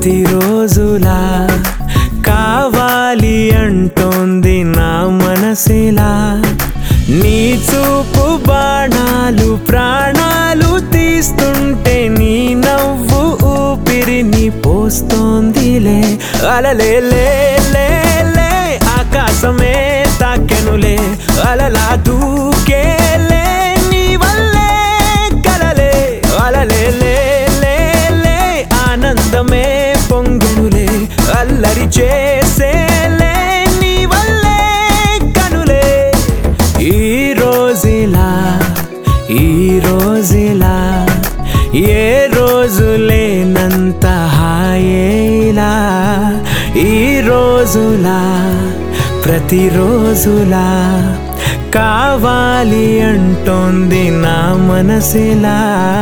ప్రతిరోజులా కావాలి అంటోంది నా మనసిలా నీ చూపు బాణాలు ప్రాణాలు తీస్తుంటే నీ నవ్వు ఊపిరిని పోస్తోందిలే అలలే లే లే లే ఆకాశమే తాకెనులే అలలా దూకేలే నీ వల్లే కలలే అలలే లే లే లే ఆనందమే పొంగునులే అల్లరి చేసేలే నీ వల్లే కనులే ఈ రోజులా ఈ రోజులా ఏ రోజు లేనంత హాయేలా ఈ రోజులా ప్రతిరోజులా కావాలి అంటోంది నా మనసిలా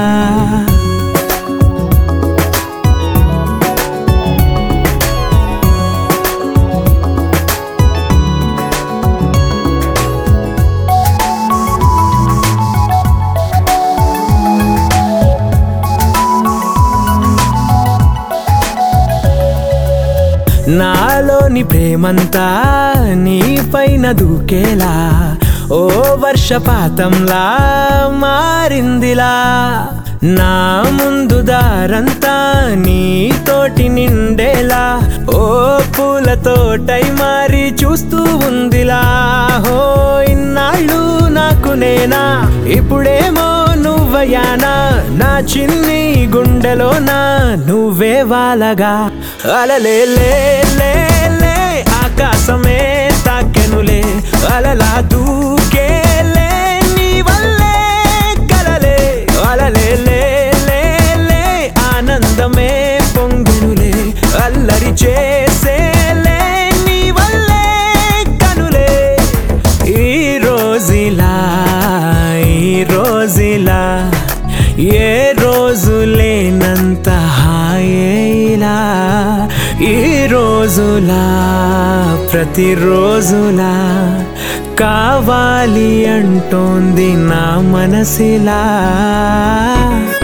నాలోని ప్రేమంతా నీ పైన దూకేలా ఓ వర్షపాతంలా మారిందిలా నా ముందు దారంతా నీతోటి నిండేలా ఓ పూల తోటై మారి చూస్తూ ఉందిలా హో ఇన్నాళ్ళు నాకు నేనా ఇప్పుడేమో నువ్వయానా నా చిన్ని గుండెలోనా నువ్వే వాలగా అలలే లే లే లే ఆకాశమే తాకెనులే అలలా దూకేలే నీ వల్లే కలలే అలలే లే లే లే ఆనందమే పొంగునులే అల్లరి చేసేలే నీ వల్లే కనులే ఈ రోజులా ఈ రోజులా ఏ రోజు లేనంత హాయేలా ఈ రోజులా ప్రతిరోజులా కావాలి అంటోంది నా మనసిలా